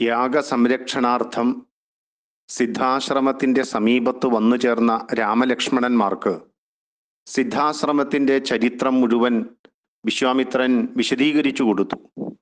യാഗസംരക്ഷണാർത്ഥം സിദ്ധാശ്രമത്തിന്റെ സമീപത്ത് വന്നു ചേർന്ന രാമലക്ഷ്മണന്മാർക്ക് സിദ്ധാശ്രമത്തിന്റെ ചരിത്രം മുഴുവൻ വിശ്വാമിത്രൻ വിശദീകരിച്ചു കൊടുത്തു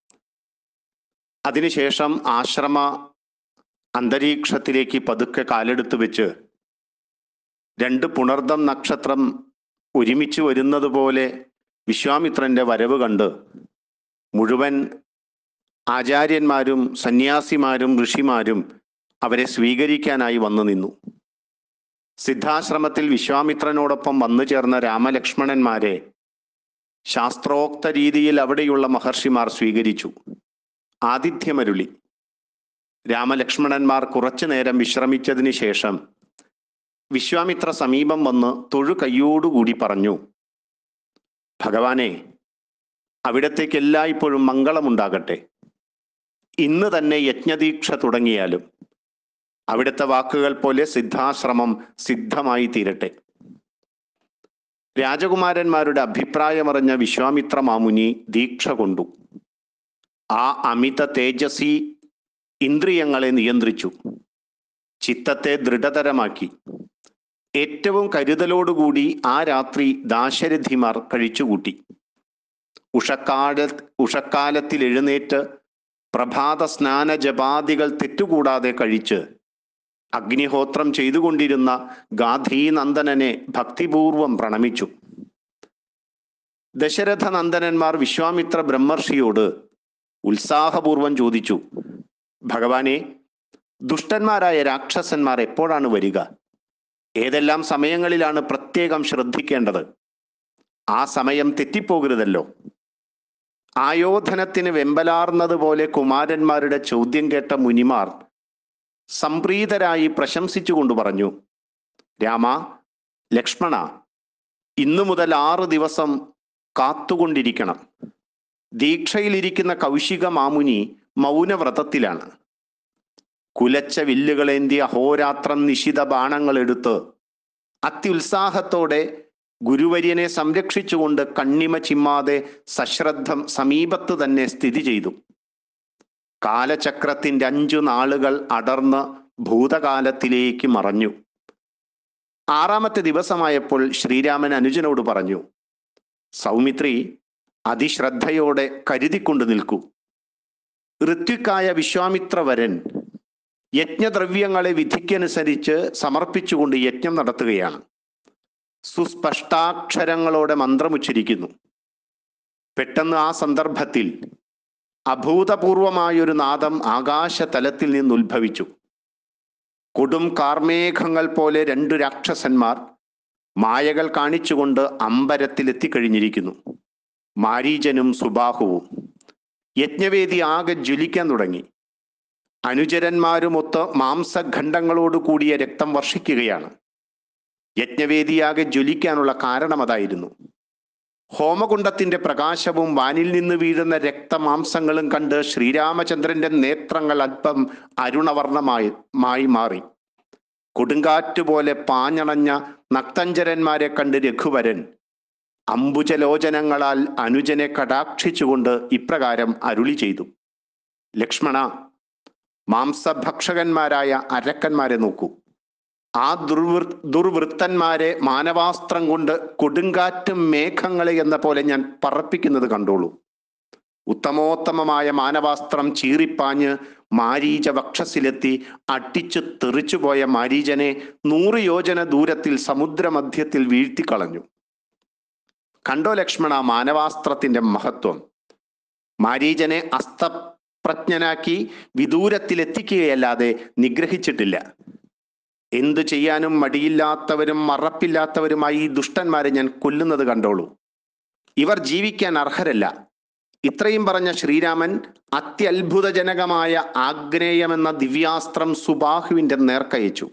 അതിനുശേഷം ആശ്രമ അന്തരീക്ഷത്തിലേക്ക് പതുക്കെ കാലെടുത്ത് വെച്ച് രണ്ട് പുണർദം നക്ഷത്രം ഒരുമിച്ച് വരുന്നത് പോലെ വിശ്വാമിത്രന്റെ വരവ് കണ്ട് മുഴുവൻ ആചാര്യന്മാരും സന്യാസിമാരും ഋഷിമാരും അവരെ സ്വീകരിക്കാനായി വന്നു നിന്നു സിദ്ധാശ്രമത്തിൽ വിശ്വാമിത്രനോടൊപ്പം വന്നു ചേർന്ന രാമലക്ഷ്മണന്മാരെ ശാസ്ത്രോക്ത രീതിയിൽ അവിടെയുള്ള മഹർഷിമാർ സ്വീകരിച്ചു ആതിഥ്യമരുളി രാമലക്ഷ്മണന്മാർ കുറച്ചു നേരം വിശ്രമിച്ചതിന് ശേഷം വിശ്വാമിത്ര സമീപം വന്ന് തൊഴു കയ്യോടുകൂടി പറഞ്ഞു ഭഗവാനെ അവിടത്തേക്ക് എല്ലായ്പ്പോഴും മംഗളമുണ്ടാകട്ടെ ഇന്ന് തന്നെ യജ്ഞദീക്ഷ തുടങ്ങിയാലും അവിടുത്തെ വാക്കുകൾ പോലെ സിദ്ധാശ്രമം സിദ്ധമായി തീരട്ടെ രാജകുമാരന്മാരുടെ അഭിപ്രായമറിഞ്ഞ വിശ്വാമിത്ര മാമുനി ദീക്ഷ കൊണ്ടു ആ അമിത തേജസി ഇന്ദ്രിയങ്ങളെ നിയന്ത്രിച്ചു ചിത്തത്തെ ദൃഢതരമാക്കി ഏറ്റവും കരുതലോടുകൂടി ആ രാത്രി ദാശരഥിമാർ കഴിച്ചുകൂട്ടി ഉഷക്കാല ഉഷക്കാലത്തിൽ എഴുന്നേറ്റ് പ്രഭാത സ്നാന ജപാദികൾ തെറ്റുകൂടാതെ കഴിച്ച് അഗ്നിഹോത്രം ചെയ്തുകൊണ്ടിരുന്ന ഗാന്ധീനന്ദനനെ ഭക്തിപൂർവം പ്രണമിച്ചു ദശരഥ നന്ദനന്മാർ വിശ്വാമിത്ര ബ്രഹ്മർഷിയോട് ഉത്സാഹപൂർവം ചോദിച്ചു ഭഗവാനെ ദുഷ്ടന്മാരായ രാക്ഷസന്മാർ എപ്പോഴാണ് വരിക ഏതെല്ലാം സമയങ്ങളിലാണ് പ്രത്യേകം ശ്രദ്ധിക്കേണ്ടത് ആ സമയം തെറ്റിപ്പോകരുതല്ലോ ആയോധനത്തിന് വെമ്പലാർന്നതുപോലെ കുമാരന്മാരുടെ ചോദ്യം കേട്ട മുനിമാർ സംപ്രീതരായി പ്രശംസിച്ചുകൊണ്ട് പറഞ്ഞു രാമ ലക്ഷ്മണ ഇന്നു മുതൽ ആറ് ദിവസം കാത്തുകൊണ്ടിരിക്കണം ദീക്ഷയിലിരിക്കുന്ന കൗശിക മാമുനി മൗനവ്രതത്തിലാണ് കുലച്ച വില്ലുകളേന്തി അഹോരാത്രം നിശിത ബാണങ്ങൾ എടുത്ത് അത്യുത്സാഹത്തോടെ ഗുരുവര്യനെ സംരക്ഷിച്ചുകൊണ്ട് കണ്ണിമ ചിമ്മാതെ സശ്രദ്ധം സമീപത്ത് തന്നെ സ്ഥിതി ചെയ്തു കാലചക്രത്തിന്റെ അഞ്ചു നാളുകൾ അടർന്ന് ഭൂതകാലത്തിലേക്ക് മറഞ്ഞു ആറാമത്തെ ദിവസമായപ്പോൾ ശ്രീരാമൻ അനുജനോട് പറഞ്ഞു സൗമിത്രി അതിശ്രദ്ധയോടെ കരുതിക്കൊണ്ട് നിൽക്കൂ ഋത്വിക്കായ വിശ്വാമിത്രവരൻ യജ്ഞദ്രവ്യങ്ങളെ വിധിക്കനുസരിച്ച് സമർപ്പിച്ചുകൊണ്ട് യജ്ഞം നടത്തുകയാണ് സുസ്പഷ്ടാക്ഷരങ്ങളോടെ മന്ത്രമുച്ചരിക്കുന്നു പെട്ടെന്ന് ആ സന്ദർഭത്തിൽ അഭൂതപൂർവമായൊരു നാദം ആകാശതലത്തിൽ നിന്ന് ഉത്ഭവിച്ചു കൊടും കാർമേഘങ്ങൾ പോലെ രണ്ടു രാക്ഷസന്മാർ മായകൾ കാണിച്ചുകൊണ്ട് അമ്പരത്തിൽ എത്തിക്കഴിഞ്ഞിരിക്കുന്നു മാരീചനും സുബാഹുവും യജ്ഞവേദി ആകെ ജ്വലിക്കാൻ തുടങ്ങി അനുചരന്മാരുമൊത്ത് മാംസഖണ്ഡങ്ങളോട് കൂടിയ രക്തം വർഷിക്കുകയാണ് യജ്ഞവേദിയാകെ ജ്വലിക്കാനുള്ള കാരണം അതായിരുന്നു ഹോമകുണ്ടത്തിന്റെ പ്രകാശവും വാനിൽ നിന്ന് വീഴുന്ന രക്തമാംസങ്ങളും കണ്ട് ശ്രീരാമചന്ദ്രന്റെ നേത്രങ്ങൾ അല്പം അരുണവർണമായി മായി മാറി കൊടുങ്കാറ്റ് പോലെ പാഞ്ഞണഞ്ഞ നക്തഞ്ചരന്മാരെ കണ്ട് രഘുവരൻ അംബുജലോചനങ്ങളാൽ അനുജനെ കടാക്ഷിച്ചുകൊണ്ട് ഇപ്രകാരം അരുളി ചെയ്തു ലക്ഷ്മണ മാംസഭക്ഷകന്മാരായ അരക്കന്മാരെ നോക്കൂ ആ ദുർവൃ ദുർവൃത്തന്മാരെ മാനവാസ്ത്രം കൊണ്ട് കൊടുങ്കാറ്റും മേഘങ്ങളെ എന്ന പോലെ ഞാൻ പറപ്പിക്കുന്നത് കണ്ടോളൂ ഉത്തമോത്തമമായ മാനവാസ്ത്രം ചീറിപ്പാഞ്ഞ് മാരീച വക്ഷസിലെത്തി അട്ടിച്ചു തെറിച്ചുപോയ മാരീചനെ നൂറ് യോജന ദൂരത്തിൽ സമുദ്രമധ്യത്തിൽ വീഴ്ത്തിക്കളഞ്ഞു കണ്ടോ ലക്ഷ്മണ മാനവാസ്ത്രത്തിന്റെ മഹത്വം മാരീചനെ അസ്തപ്രജ്ഞനാക്കി വിദൂരത്തിലെത്തിക്കുകയല്ലാതെ നിഗ്രഹിച്ചിട്ടില്ല എന്തു ചെയ്യാനും മടിയില്ലാത്തവരും മറപ്പില്ലാത്തവരുമായി ഈ ദുഷ്ടന്മാരെ ഞാൻ കൊല്ലുന്നത് കണ്ടോളൂ ഇവർ ജീവിക്കാൻ അർഹരല്ല ഇത്രയും പറഞ്ഞ ശ്രീരാമൻ അത്യത്ഭുതജനകമായ ആഗ്നേയമെന്ന ദിവ്യാസ്ത്രം സുബാഹുവിന്റെ നേർക്കയച്ചു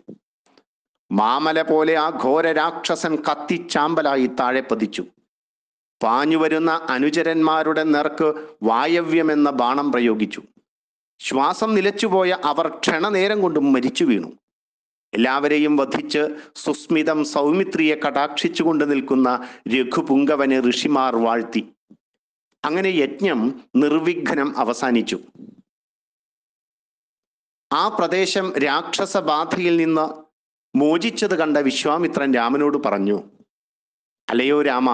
മാമല പോലെ ആ ഘോര രാക്ഷസൻ കത്തിച്ചാമ്പലായി താഴെ പതിച്ചു പാഞ്ഞുവരുന്ന അനുചരന്മാരുടെ നേർക്ക് വായവ്യമെന്ന ബാണം പ്രയോഗിച്ചു ശ്വാസം നിലച്ചുപോയ അവർ ക്ഷണനേരം കൊണ്ട് മരിച്ചു വീണു എല്ലാവരെയും വധിച്ച് സുസ്മിതം സൗമിത്രിയെ കടാക്ഷിച്ചുകൊണ്ട് നിൽക്കുന്ന രഘുപുങ്കവനെ ഋഷിമാർ വാഴ്ത്തി അങ്ങനെ യജ്ഞം നിർവിഘ്നം അവസാനിച്ചു ആ പ്രദേശം രാക്ഷസബാധയിൽ നിന്ന് മോചിച്ചത് കണ്ട വിശ്വാമിത്രൻ രാമനോട് പറഞ്ഞു അല്ലയോ രാമ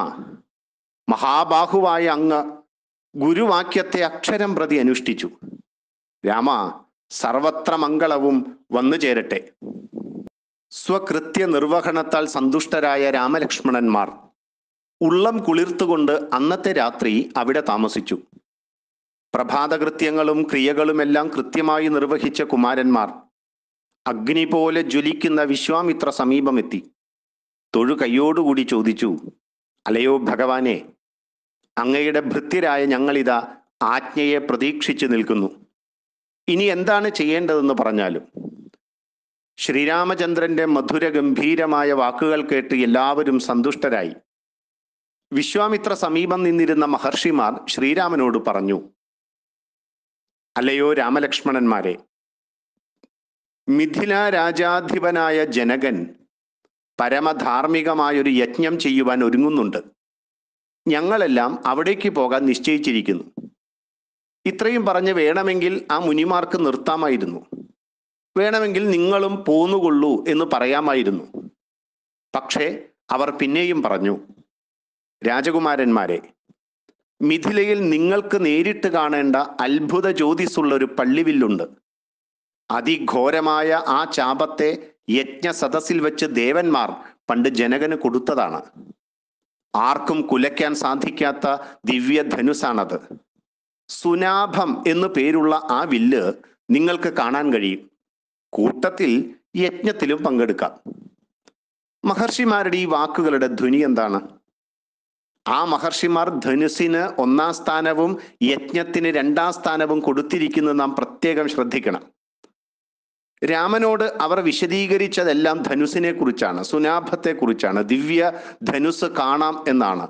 മഹാബാഹുവായ അങ്ങ് ഗുരുവാക്യത്തെ അക്ഷരം പ്രതി അനുഷ്ഠിച്ചു രാമ സർവത്ര മംഗളവും വന്നു ചേരട്ടെ സ്വകൃത്യ നിർവഹണത്താൽ സന്തുഷ്ടരായ രാമലക്ഷ്മണന്മാർ ഉള്ളം കുളിർത്തുകൊണ്ട് അന്നത്തെ രാത്രി അവിടെ താമസിച്ചു പ്രഭാതകൃത്യങ്ങളും ക്രിയകളുമെല്ലാം കൃത്യമായി നിർവഹിച്ച കുമാരന്മാർ അഗ്നി പോലെ ജ്വലിക്കുന്ന വിശ്വാമിത്ര സമീപമെത്തി തൊഴു കൈയോടുകൂടി ചോദിച്ചു അലയോ ഭഗവാനെ അങ്ങയുടെ ഭൃത്യരായ ഞങ്ങളിതാ ആജ്ഞയെ പ്രതീക്ഷിച്ചു നിൽക്കുന്നു ഇനി എന്താണ് ചെയ്യേണ്ടതെന്ന് പറഞ്ഞാലും ശ്രീരാമചന്ദ്രന്റെ മധുര ഗംഭീരമായ വാക്കുകൾ കേട്ട് എല്ലാവരും സന്തുഷ്ടരായി വിശ്വാമിത്ര സമീപം നിന്നിരുന്ന മഹർഷിമാർ ശ്രീരാമനോട് പറഞ്ഞു അല്ലയോ രാമലക്ഷ്മണന്മാരെ മിഥില രാജാധിപനായ ജനകൻ പരമധാർമ്മികമായൊരു യജ്ഞം ചെയ്യുവാൻ ഒരുങ്ങുന്നുണ്ട് ഞങ്ങളെല്ലാം അവിടേക്ക് പോകാൻ നിശ്ചയിച്ചിരിക്കുന്നു ഇത്രയും പറഞ്ഞ് വേണമെങ്കിൽ ആ മുനിമാർക്ക് നിർത്താമായിരുന്നു വേണമെങ്കിൽ നിങ്ങളും പോന്നുകൊള്ളൂ എന്ന് പറയാമായിരുന്നു പക്ഷേ അവർ പിന്നെയും പറഞ്ഞു രാജകുമാരന്മാരെ മിഥിലയിൽ നിങ്ങൾക്ക് നേരിട്ട് കാണേണ്ട അത്ഭുത ജ്യോതിസുള്ള ഒരു പള്ളിവില്ലുണ്ട് അതിഘോരമായ ആ ചാപത്തെ യജ്ഞ സദസ്സിൽ വെച്ച് ദേവന്മാർ പണ്ട് ജനകന് കൊടുത്തതാണ് ആർക്കും കുലയ്ക്കാൻ സാധിക്കാത്ത ദിവ്യധനുസാണത് സുനാഭം എന്നു പേരുള്ള ആ വില്ല് നിങ്ങൾക്ക് കാണാൻ കഴിയും കൂട്ടത്തിൽ യജ്ഞത്തിലും പങ്കെടുക്കാം മഹർഷിമാരുടെ ഈ വാക്കുകളുടെ ധ്വനി എന്താണ് ആ മഹർഷിമാർ ധനുസിന് ഒന്നാം സ്ഥാനവും യജ്ഞത്തിന് രണ്ടാം സ്ഥാനവും കൊടുത്തിരിക്കുന്നത് നാം പ്രത്യേകം ശ്രദ്ധിക്കണം രാമനോട് അവർ വിശദീകരിച്ചതെല്ലാം ധനുസിനെ കുറിച്ചാണ് സുനാഭത്തെ കുറിച്ചാണ് ദിവ്യ ധനുസ് കാണാം എന്നാണ്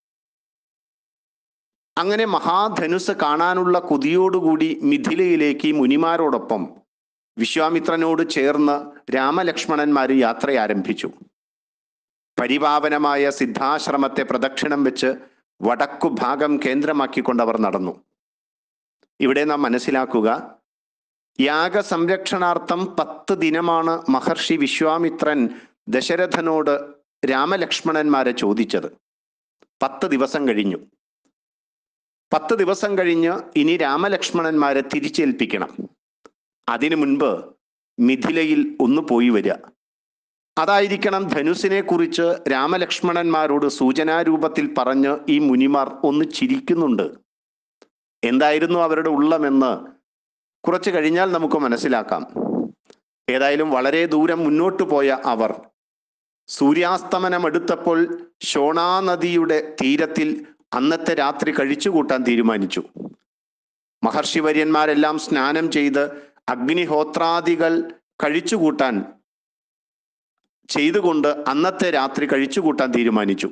അങ്ങനെ മഹാധനുസ് കാണാനുള്ള കൊതിയോടുകൂടി മിഥിലയിലേക്ക് ഈ മുനിമാരോടൊപ്പം വിശ്വാമിത്രനോട് ചേർന്ന് രാമലക്ഷ്മണന്മാർ യാത്ര ആരംഭിച്ചു പരിപാവനമായ സിദ്ധാശ്രമത്തെ പ്രദക്ഷിണം വെച്ച് വടക്കു ഭാഗം കേന്ദ്രമാക്കിക്കൊണ്ട് അവർ നടന്നു ഇവിടെ നാം മനസ്സിലാക്കുക യാഗ സംരക്ഷണാർത്ഥം പത്ത് ദിനമാണ് മഹർഷി വിശ്വാമിത്രൻ ദശരഥനോട് രാമലക്ഷ്മണന്മാരെ ചോദിച്ചത് പത്ത് ദിവസം കഴിഞ്ഞു പത്ത് ദിവസം കഴിഞ്ഞ് ഇനി രാമലക്ഷ്മണന്മാരെ തിരിച്ചേൽപ്പിക്കണം അതിനു മുൻപ് മിഥിലയിൽ ഒന്ന് പോയി വരിക അതായിരിക്കണം ധനുസിനെ കുറിച്ച് രാമലക്ഷ്മണന്മാരോട് സൂചനാരൂപത്തിൽ പറഞ്ഞ് ഈ മുനിമാർ ഒന്ന് ചിരിക്കുന്നുണ്ട് എന്തായിരുന്നു അവരുടെ ഉള്ളമെന്ന് കുറച്ച് കഴിഞ്ഞാൽ നമുക്ക് മനസ്സിലാക്കാം ഏതായാലും വളരെ ദൂരം മുന്നോട്ട് പോയ അവർ സൂര്യാസ്തമനം എടുത്തപ്പോൾ ഷോണാ നദിയുടെ തീരത്തിൽ അന്നത്തെ രാത്രി കഴിച്ചുകൂട്ടാൻ തീരുമാനിച്ചു മഹർഷിവര്യന്മാരെല്ലാം സ്നാനം ചെയ്ത് അഗ്നിഹോത്രാദികൾ കഴിച്ചുകൂട്ടാൻ ചെയ്തുകൊണ്ട് അന്നത്തെ രാത്രി കഴിച്ചുകൂട്ടാൻ തീരുമാനിച്ചു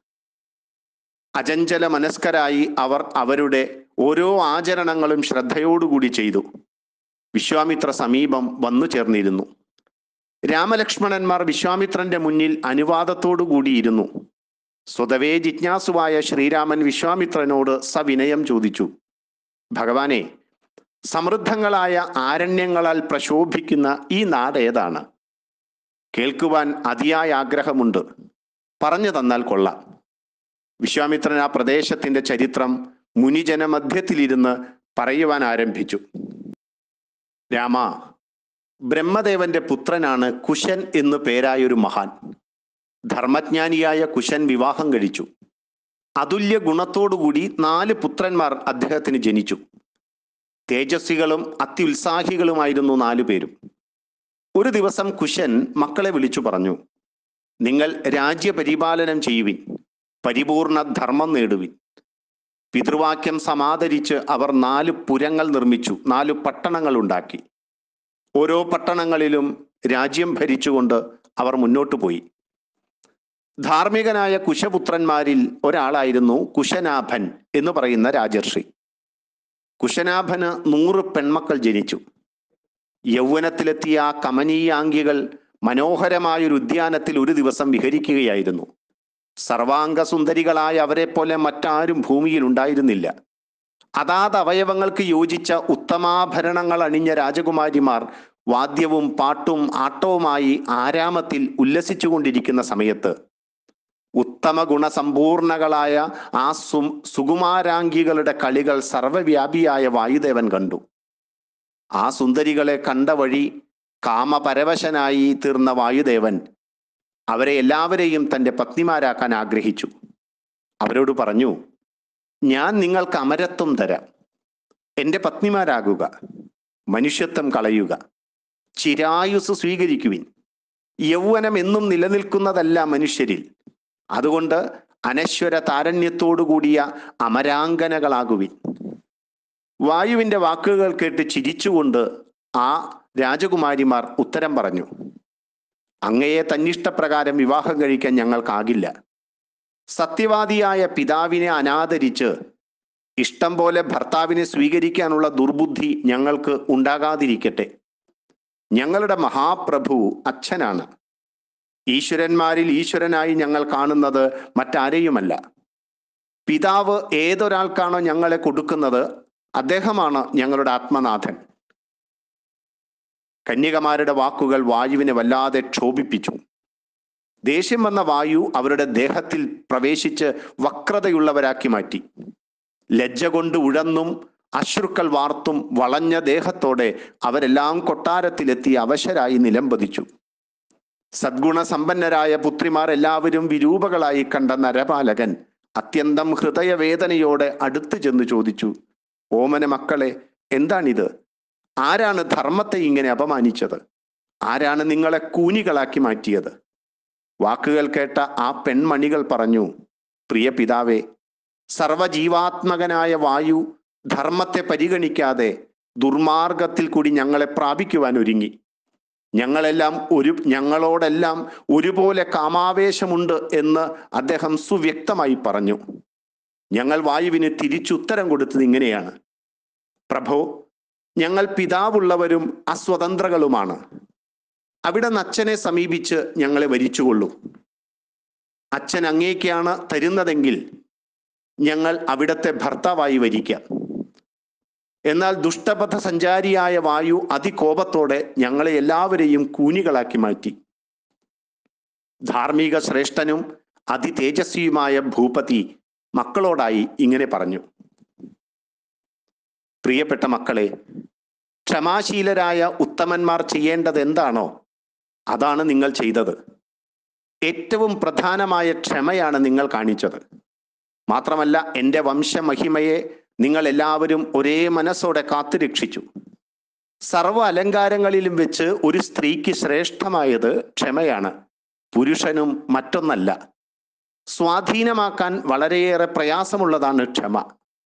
അചഞ്ചല മനസ്കരായി അവർ അവരുടെ ഓരോ ആചരണങ്ങളും ശ്രദ്ധയോടുകൂടി ചെയ്തു വിശ്വാമിത്ര സമീപം വന്നു ചേർന്നിരുന്നു രാമലക്ഷ്മണന്മാർ വിശ്വാമിത്രന്റെ മുന്നിൽ അനുവാദത്തോടു കൂടിയിരുന്നു സ്വതവേ ജിജ്ഞാസുവായ ശ്രീരാമൻ വിശ്വാമിത്രനോട് സവിനയം ചോദിച്ചു ഭഗവാനെ സമൃദ്ധങ്ങളായ ആരണ്യങ്ങളാൽ പ്രശോഭിക്കുന്ന ഈ നാട് ഏതാണ് കേൾക്കുവാൻ അതിയായ ആഗ്രഹമുണ്ട് പറഞ്ഞു തന്നാൽ കൊള്ളാം വിശ്വാമിത്രൻ ആ പ്രദേശത്തിന്റെ ചരിത്രം മുനിജന മധ്യത്തിലിരുന്ന് പറയുവാൻ ആരംഭിച്ചു രാമ ബ്രഹ്മദേവന്റെ പുത്രനാണ് കുശൻ എന്നു പേരായൊരു മഹാൻ ധർമ്മജ്ഞാനിയായ കുശൻ വിവാഹം കഴിച്ചു അതുല്യ ഗുണത്തോടുകൂടി നാല് പുത്രന്മാർ അദ്ദേഹത്തിന് ജനിച്ചു തേജസ്വികളും അത്യുത്സാഹികളുമായിരുന്നു നാലു പേരും ഒരു ദിവസം കുശൻ മക്കളെ വിളിച്ചു പറഞ്ഞു നിങ്ങൾ രാജ്യപരിപാലനം ചെയ്യുവിൻ പരിപൂർണ ധർമ്മം നേടുവിൻ പിതൃവാക്യം സമാദരിച്ച് അവർ നാല് പുരങ്ങൾ നിർമ്മിച്ചു നാല് പട്ടണങ്ങൾ ഉണ്ടാക്കി ഓരോ പട്ടണങ്ങളിലും രാജ്യം ഭരിച്ചുകൊണ്ട് അവർ മുന്നോട്ടു പോയി ധാർമ്മികനായ കുശപുത്രന്മാരിൽ ഒരാളായിരുന്നു കുശനാഭൻ എന്ന് പറയുന്ന രാജർഷി കുശനാഭന് നൂറ് പെൺമക്കൾ ജനിച്ചു യൗവനത്തിലെത്തിയ ആ കമനീയാംഗികൾ മനോഹരമായൊരു ഉദ്യാനത്തിൽ ഒരു ദിവസം വിഹരിക്കുകയായിരുന്നു സർവാംഗ സുന്ദരികളായ അവരെ പോലെ മറ്റാരും ഭൂമിയിൽ ഉണ്ടായിരുന്നില്ല അതാത് അവയവങ്ങൾക്ക് യോജിച്ച ഉത്തമാഭരണങ്ങൾ അണിഞ്ഞ രാജകുമാരിമാർ വാദ്യവും പാട്ടും ആട്ടവുമായി ആരാമത്തിൽ ഉല്ലസിച്ചുകൊണ്ടിരിക്കുന്ന സമയത്ത് ഉത്തമ ഗുണസമ്പൂർണകളായ ആ സു സുകുമാരാംഗികളുടെ കളികൾ സർവവ്യാപിയായ വായുദേവൻ കണ്ടു ആ സുന്ദരികളെ കണ്ട വഴി കാമപരവശനായി തീർന്ന വായുദേവൻ അവരെ എല്ലാവരെയും തൻ്റെ പത്നിമാരാക്കാൻ ആഗ്രഹിച്ചു അവരോട് പറഞ്ഞു ഞാൻ നിങ്ങൾക്ക് അമരത്വം തരാം എൻ്റെ പത്നിമാരാകുക മനുഷ്യത്വം കളയുക ചിരായുസ് സ്വീകരിക്കുവിൻ യൗവനം എന്നും നിലനിൽക്കുന്നതല്ല മനുഷ്യരിൽ അതുകൊണ്ട് അനശ്വര താരണ്യത്തോടു കൂടിയ അമരാങ്കനകളാകുവിൻ വായുവിന്റെ വാക്കുകൾ കേട്ട് ചിരിച്ചുകൊണ്ട് ആ രാജകുമാരിമാർ ഉത്തരം പറഞ്ഞു അങ്ങയെ തന്നിഷ്ടപ്രകാരം വിവാഹം കഴിക്കാൻ ഞങ്ങൾക്കാകില്ല സത്യവാദിയായ പിതാവിനെ അനാദരിച്ച് ഇഷ്ടം പോലെ ഭർത്താവിനെ സ്വീകരിക്കാനുള്ള ദുർബുദ്ധി ഞങ്ങൾക്ക് ഉണ്ടാകാതിരിക്കട്ടെ ഞങ്ങളുടെ മഹാപ്രഭു അച്ഛനാണ് ഈശ്വരന്മാരിൽ ഈശ്വരനായി ഞങ്ങൾ കാണുന്നത് മറ്റാരെയുമല്ല പിതാവ് ഏതൊരാൾക്കാണോ ഞങ്ങളെ കൊടുക്കുന്നത് അദ്ദേഹമാണ് ഞങ്ങളുടെ ആത്മനാഥൻ കന്യകമാരുടെ വാക്കുകൾ വായുവിനെ വല്ലാതെ ക്ഷോഭിപ്പിച്ചു ദേഷ്യം വന്ന വായു അവരുടെ ദേഹത്തിൽ പ്രവേശിച്ച് വക്രതയുള്ളവരാക്കി മാറ്റി ലജ്ജ കൊണ്ട് ഉഴന്നും അശ്രുക്കൾ വാർത്തും വളഞ്ഞ ദേഹത്തോടെ അവരെല്ലാം കൊട്ടാരത്തിലെത്തി അവശരായി നിലംപതിച്ചു സദ്ഗുണസമ്പന്നരായ പുത്രിമാർ എല്ലാവരും വിരൂപകളായി കണ്ട നരപാലകൻ അത്യന്തം ഹൃദയവേദനയോടെ അടുത്തു ചെന്ന് ചോദിച്ചു ഓമന മക്കളെ എന്താണിത് ആരാണ് ധർമ്മത്തെ ഇങ്ങനെ അപമാനിച്ചത് ആരാണ് നിങ്ങളെ കൂനികളാക്കി മാറ്റിയത് വാക്കുകൾ കേട്ട ആ പെൺമണികൾ പറഞ്ഞു പ്രിയ പിതാവേ സർവജീവാത്മകനായ വായു ധർമ്മത്തെ പരിഗണിക്കാതെ ദുർമാർഗത്തിൽ കൂടി ഞങ്ങളെ പ്രാപിക്കുവാൻ ഒരുങ്ങി ഞങ്ങളെല്ലാം ഒരു ഞങ്ങളോടെല്ലാം ഒരുപോലെ കാമാവേശമുണ്ട് എന്ന് അദ്ദേഹം സുവ്യക്തമായി പറഞ്ഞു ഞങ്ങൾ വായുവിന് തിരിച്ചുത്തരം കൊടുത്തത് ഇങ്ങനെയാണ് പ്രഭോ ഞങ്ങൾ പിതാവുള്ളവരും അസ്വതന്ത്രകളുമാണ് അവിടെ നിന്ന് അച്ഛനെ സമീപിച്ച് ഞങ്ങളെ വരിച്ചുകൊള്ളൂ അച്ഛൻ അങ്ങേക്കാണ് തരുന്നതെങ്കിൽ ഞങ്ങൾ അവിടത്തെ ഭർത്താവായി വരിക്കാം എന്നാൽ ദുഷ്ടപഥ സഞ്ചാരിയായ വായു അതികോപത്തോടെ ഞങ്ങളെ എല്ലാവരെയും കൂനികളാക്കി മാറ്റി ധാർമ്മിക ശ്രേഷ്ഠനും അതിതേജസ്വിയുമായ ഭൂപതി മക്കളോടായി ഇങ്ങനെ പറഞ്ഞു പ്രിയപ്പെട്ട മക്കളെ ക്ഷമാശീലരായ ഉത്തമന്മാർ ചെയ്യേണ്ടത് എന്താണോ അതാണ് നിങ്ങൾ ചെയ്തത് ഏറ്റവും പ്രധാനമായ ക്ഷമയാണ് നിങ്ങൾ കാണിച്ചത് മാത്രമല്ല എൻ്റെ വംശമഹിമയെ നിങ്ങൾ എല്ലാവരും ഒരേ മനസ്സോടെ കാത്തുരക്ഷിച്ചു സർവ അലങ്കാരങ്ങളിലും വെച്ച് ഒരു സ്ത്രീക്ക് ശ്രേഷ്ഠമായത് ക്ഷമയാണ് പുരുഷനും മറ്റൊന്നല്ല സ്വാധീനമാക്കാൻ വളരെയേറെ പ്രയാസമുള്ളതാണ് ക്ഷമ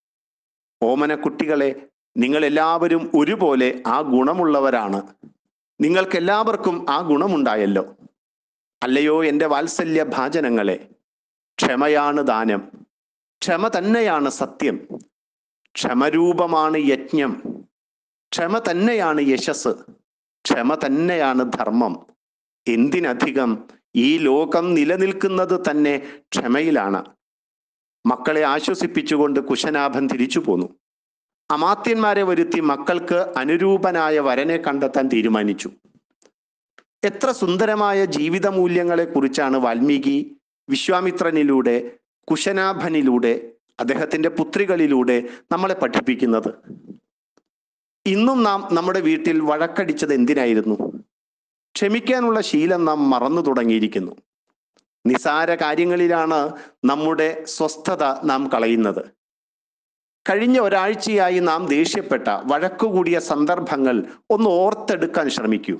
ഓമന കുട്ടികളെ നിങ്ങൾ എല്ലാവരും ഒരുപോലെ ആ ഗുണമുള്ളവരാണ് നിങ്ങൾക്ക് എല്ലാവർക്കും ആ ഗുണമുണ്ടായല്ലോ അല്ലയോ എൻ്റെ വാത്സല്യ ഭാജനങ്ങളെ ക്ഷമയാണ് ദാനം ക്ഷമ തന്നെയാണ് സത്യം ക്ഷമരൂപമാണ് യജ്ഞം ക്ഷമ തന്നെയാണ് യശസ് ക്ഷമ തന്നെയാണ് ധർമ്മം എന്തിനധികം ഈ ലോകം നിലനിൽക്കുന്നത് തന്നെ ക്ഷമയിലാണ് മക്കളെ ആശ്വസിപ്പിച്ചുകൊണ്ട് കുശനാഭൻ തിരിച്ചു പോന്നു അമാത്യന്മാരെ വരുത്തി മക്കൾക്ക് അനുരൂപനായ വരനെ കണ്ടെത്താൻ തീരുമാനിച്ചു എത്ര സുന്ദരമായ ജീവിത മൂല്യങ്ങളെ കുറിച്ചാണ് വാൽമീകി വിശ്വാമിത്രനിലൂടെ കുശനാഭനിലൂടെ അദ്ദേഹത്തിന്റെ പുത്രികളിലൂടെ നമ്മളെ പഠിപ്പിക്കുന്നത് ഇന്നും നാം നമ്മുടെ വീട്ടിൽ വഴക്കടിച്ചത് എന്തിനായിരുന്നു ക്ഷമിക്കാനുള്ള ശീലം നാം മറന്നു തുടങ്ങിയിരിക്കുന്നു നിസാര കാര്യങ്ങളിലാണ് നമ്മുടെ സ്വസ്ഥത നാം കളയുന്നത് കഴിഞ്ഞ ഒരാഴ്ചയായി നാം ദേഷ്യപ്പെട്ട വഴക്കുകൂടിയ സന്ദർഭങ്ങൾ ഒന്ന് ഓർത്തെടുക്കാൻ ശ്രമിക്കൂ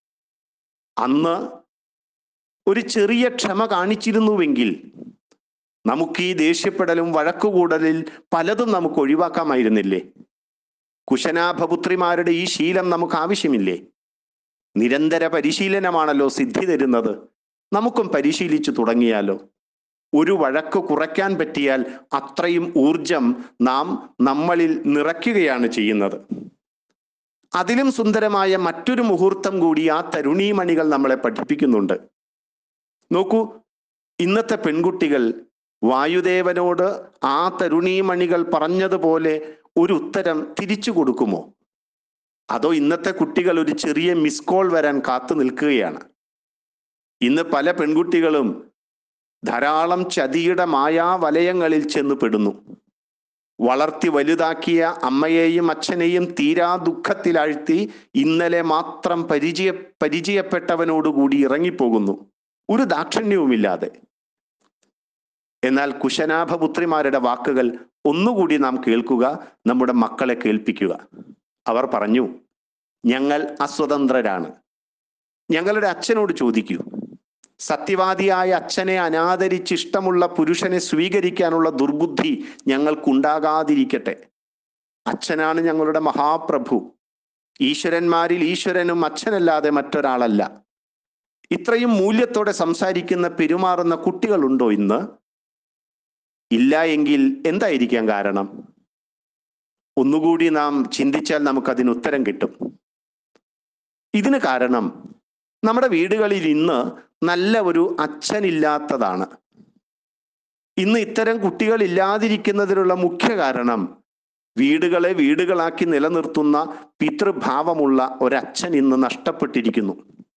അന്ന് ഒരു ചെറിയ ക്ഷമ കാണിച്ചിരുന്നുവെങ്കിൽ നമുക്ക് ഈ ദേഷ്യപ്പെടലും വഴക്കുകൂടലിൽ പലതും നമുക്ക് ഒഴിവാക്കാമായിരുന്നില്ലേ കുശനാഭപുത്രിമാരുടെ ഈ ശീലം നമുക്ക് ആവശ്യമില്ലേ നിരന്തര പരിശീലനമാണല്ലോ സിദ്ധി തരുന്നത് നമുക്കും പരിശീലിച്ചു തുടങ്ങിയാലോ ഒരു വഴക്ക് കുറയ്ക്കാൻ പറ്റിയാൽ അത്രയും ഊർജം നാം നമ്മളിൽ നിറയ്ക്കുകയാണ് ചെയ്യുന്നത് അതിലും സുന്ദരമായ മറ്റൊരു മുഹൂർത്തം കൂടി ആ തരുണീമണികൾ നമ്മളെ പഠിപ്പിക്കുന്നുണ്ട് നോക്കൂ ഇന്നത്തെ പെൺകുട്ടികൾ വായുദേവനോട് ആ തരുണീമണികൾ പറഞ്ഞതുപോലെ ഒരു ഉത്തരം തിരിച്ചു കൊടുക്കുമോ അതോ ഇന്നത്തെ കുട്ടികൾ ഒരു ചെറിയ മിസ് കോൾ വരാൻ കാത്തു നിൽക്കുകയാണ് ഇന്ന് പല പെൺകുട്ടികളും ധാരാളം ചതിയുടെ മായാവലയങ്ങളിൽ ചെന്ന് പെടുന്നു വളർത്തി വലുതാക്കിയ അമ്മയെയും അച്ഛനെയും തീരാ ദുഃഖത്തിലാഴ്ത്തി ഇന്നലെ മാത്രം പരിചയ പരിചയപ്പെട്ടവനോടുകൂടി ഇറങ്ങിപ്പോകുന്നു ഒരു ദാക്ഷിണ്യവുമില്ലാതെ എന്നാൽ കുശനാഭപുത്രിമാരുടെ വാക്കുകൾ ഒന്നുകൂടി നാം കേൾക്കുക നമ്മുടെ മക്കളെ കേൾപ്പിക്കുക അവർ പറഞ്ഞു ഞങ്ങൾ അസ്വതന്ത്രരാണ് ഞങ്ങളുടെ അച്ഛനോട് ചോദിക്കൂ സത്യവാദിയായ അച്ഛനെ അനാദരിച്ച് ഇഷ്ടമുള്ള പുരുഷനെ സ്വീകരിക്കാനുള്ള ദുർബുദ്ധി ഞങ്ങൾക്കുണ്ടാകാതിരിക്കട്ടെ അച്ഛനാണ് ഞങ്ങളുടെ മഹാപ്രഭു ഈശ്വരന്മാരിൽ ഈശ്വരനും അച്ഛനല്ലാതെ മറ്റൊരാളല്ല ഇത്രയും മൂല്യത്തോടെ സംസാരിക്കുന്ന പെരുമാറുന്ന കുട്ടികളുണ്ടോ ഇന്ന് ഇല്ല എങ്കിൽ എന്തായിരിക്കാം കാരണം ഒന്നുകൂടി നാം ചിന്തിച്ചാൽ നമുക്കതിന് ഉത്തരം കിട്ടും ഇതിന് കാരണം നമ്മുടെ വീടുകളിൽ ഇന്ന് നല്ല ഒരു അച്ഛനില്ലാത്തതാണ് ഇന്ന് ഇത്തരം കുട്ടികൾ ഇല്ലാതിരിക്കുന്നതിനുള്ള മുഖ്യ കാരണം വീടുകളെ വീടുകളാക്കി നിലനിർത്തുന്ന പിതൃഭാവമുള്ള ഒരച്ഛൻ ഇന്ന് നഷ്ടപ്പെട്ടിരിക്കുന്നു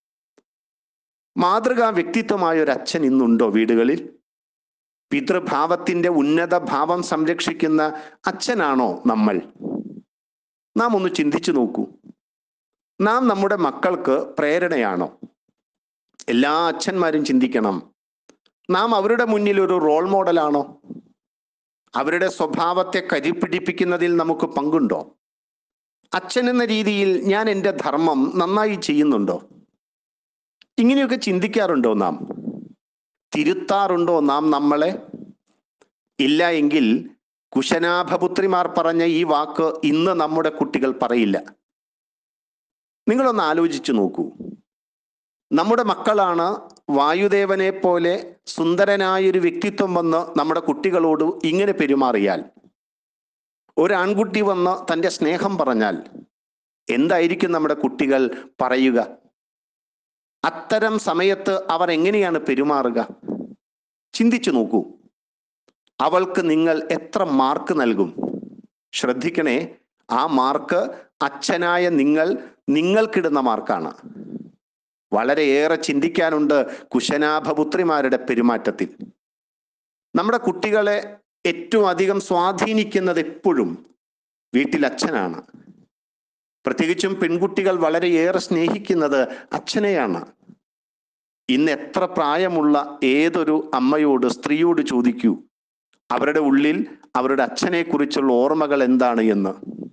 മാതൃകാ വ്യക്തിത്വമായ ഒരു അച്ഛൻ ഇന്നുണ്ടോ വീടുകളിൽ പിതൃഭാവത്തിന്റെ ഉന്നത ഭാവം സംരക്ഷിക്കുന്ന അച്ഛനാണോ നമ്മൾ നാം ഒന്ന് ചിന്തിച്ചു നോക്കൂ നാം നമ്മുടെ മക്കൾക്ക് പ്രേരണയാണോ എല്ലാ അച്ഛന്മാരും ചിന്തിക്കണം നാം അവരുടെ മുന്നിൽ ഒരു റോൾ മോഡലാണോ അവരുടെ സ്വഭാവത്തെ കരിപ്പിടിപ്പിക്കുന്നതിൽ നമുക്ക് പങ്കുണ്ടോ അച്ഛൻ എന്ന രീതിയിൽ ഞാൻ എൻ്റെ ധർമ്മം നന്നായി ചെയ്യുന്നുണ്ടോ ഇങ്ങനെയൊക്കെ ചിന്തിക്കാറുണ്ടോ നാം തിരുത്താറുണ്ടോ നാം നമ്മളെ ഇല്ല എങ്കിൽ കുശനാഭപുത്രിമാർ പറഞ്ഞ ഈ വാക്ക് ഇന്ന് നമ്മുടെ കുട്ടികൾ പറയില്ല നിങ്ങളൊന്ന് ആലോചിച്ചു നോക്കൂ നമ്മുടെ മക്കളാണ് വായുദേവനെ പോലെ സുന്ദരനായൊരു വ്യക്തിത്വം വന്ന് നമ്മുടെ കുട്ടികളോട് ഇങ്ങനെ പെരുമാറിയാൽ ഒരു ആൺകുട്ടി വന്ന് തൻ്റെ സ്നേഹം പറഞ്ഞാൽ എന്തായിരിക്കും നമ്മുടെ കുട്ടികൾ പറയുക അത്തരം സമയത്ത് അവർ എങ്ങനെയാണ് പെരുമാറുക ചിന്തിച്ചു നോക്കൂ അവൾക്ക് നിങ്ങൾ എത്ര മാർക്ക് നൽകും ശ്രദ്ധിക്കണേ ആ മാർക്ക് അച്ഛനായ നിങ്ങൾ നിങ്ങൾക്കിടുന്ന മാർക്കാണ് വളരെയേറെ ചിന്തിക്കാനുണ്ട് കുശനാഭപുത്രിമാരുടെ പെരുമാറ്റത്തിൽ നമ്മുടെ കുട്ടികളെ ഏറ്റവും അധികം സ്വാധീനിക്കുന്നത് എപ്പോഴും വീട്ടിൽ അച്ഛനാണ് പ്രത്യേകിച്ചും പെൺകുട്ടികൾ വളരെയേറെ സ്നേഹിക്കുന്നത് അച്ഛനെയാണ് ഇന്ന് എത്ര പ്രായമുള്ള ഏതൊരു അമ്മയോട് സ്ത്രീയോട് ചോദിക്കൂ അവരുടെ ഉള്ളിൽ അവരുടെ അച്ഛനെ കുറിച്ചുള്ള ഓർമ്മകൾ എന്താണ് എന്ന്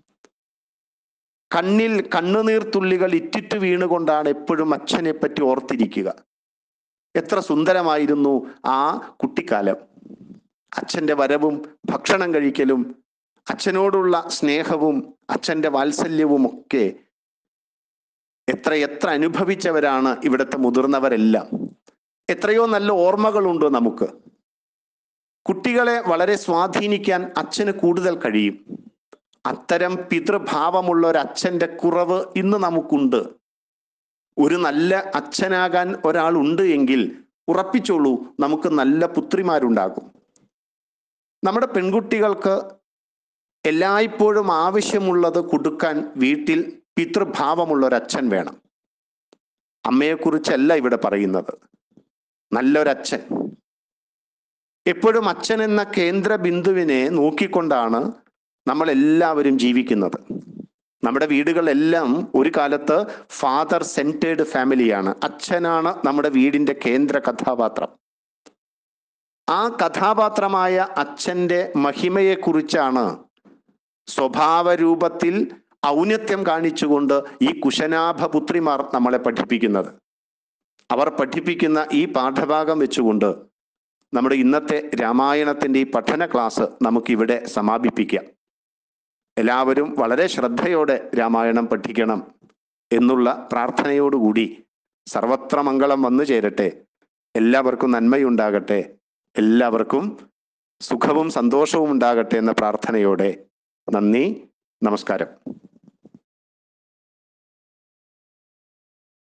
കണ്ണിൽ കണ്ണുനീർ തുള്ളികൾ ഇറ്റിറ്റ് വീണുകൊണ്ടാണ് എപ്പോഴും അച്ഛനെ പറ്റി ഓർത്തിരിക്കുക എത്ര സുന്ദരമായിരുന്നു ആ കുട്ടിക്കാലം അച്ഛൻ്റെ വരവും ഭക്ഷണം കഴിക്കലും അച്ഛനോടുള്ള സ്നേഹവും അച്ഛൻ്റെ വാത്സല്യവും ഒക്കെ എത്ര എത്ര അനുഭവിച്ചവരാണ് ഇവിടുത്തെ മുതിർന്നവരെല്ലാം എത്രയോ നല്ല ഓർമ്മകളുണ്ട് നമുക്ക് കുട്ടികളെ വളരെ സ്വാധീനിക്കാൻ അച്ഛന് കൂടുതൽ കഴിയും അത്തരം പിതൃഭാവമുള്ള ഒരു അച്ഛൻ്റെ കുറവ് ഇന്ന് നമുക്കുണ്ട് ഒരു നല്ല അച്ഛനാകാൻ ഒരാൾ ഉണ്ട് എങ്കിൽ ഉറപ്പിച്ചോളൂ നമുക്ക് നല്ല പുത്രിമാരുണ്ടാകും നമ്മുടെ പെൺകുട്ടികൾക്ക് എല്ലായ്പ്പോഴും ആവശ്യമുള്ളത് കൊടുക്കാൻ വീട്ടിൽ പിതൃഭാവമുള്ള ഒരു അച്ഛൻ വേണം അമ്മയെക്കുറിച്ചല്ല ഇവിടെ പറയുന്നത് നല്ലൊരച്ഛൻ എപ്പോഴും അച്ഛൻ എന്ന കേന്ദ്ര ബിന്ദുവിനെ നോക്കിക്കൊണ്ടാണ് നമ്മൾ എല്ലാവരും ജീവിക്കുന്നത് നമ്മുടെ വീടുകളെല്ലാം ഒരു കാലത്ത് ഫാദർ സെന്റേഡ് ഫാമിലിയാണ് അച്ഛനാണ് നമ്മുടെ വീടിന്റെ കേന്ദ്ര കഥാപാത്രം ആ കഥാപാത്രമായ അച്ഛന്റെ മഹിമയെക്കുറിച്ചാണ് സ്വഭാവ രൂപത്തിൽ ഔന്നത്യം കാണിച്ചുകൊണ്ട് ഈ കുശനാഭപുത്രിമാർ നമ്മളെ പഠിപ്പിക്കുന്നത് അവർ പഠിപ്പിക്കുന്ന ഈ പാഠഭാഗം വെച്ചുകൊണ്ട് നമ്മുടെ ഇന്നത്തെ രാമായണത്തിന്റെ ഈ പഠന ക്ലാസ് നമുക്കിവിടെ സമാപിപ്പിക്കാം എല്ലാവരും വളരെ ശ്രദ്ധയോടെ രാമായണം പഠിക്കണം എന്നുള്ള പ്രാർത്ഥനയോടുകൂടി സർവത്ര മംഗളം വന്നു ചേരട്ടെ എല്ലാവർക്കും നന്മയുണ്ടാകട്ടെ എല്ലാവർക്കും സുഖവും സന്തോഷവും ഉണ്ടാകട്ടെ എന്ന പ്രാർത്ഥനയോടെ നന്ദി നമസ്കാരം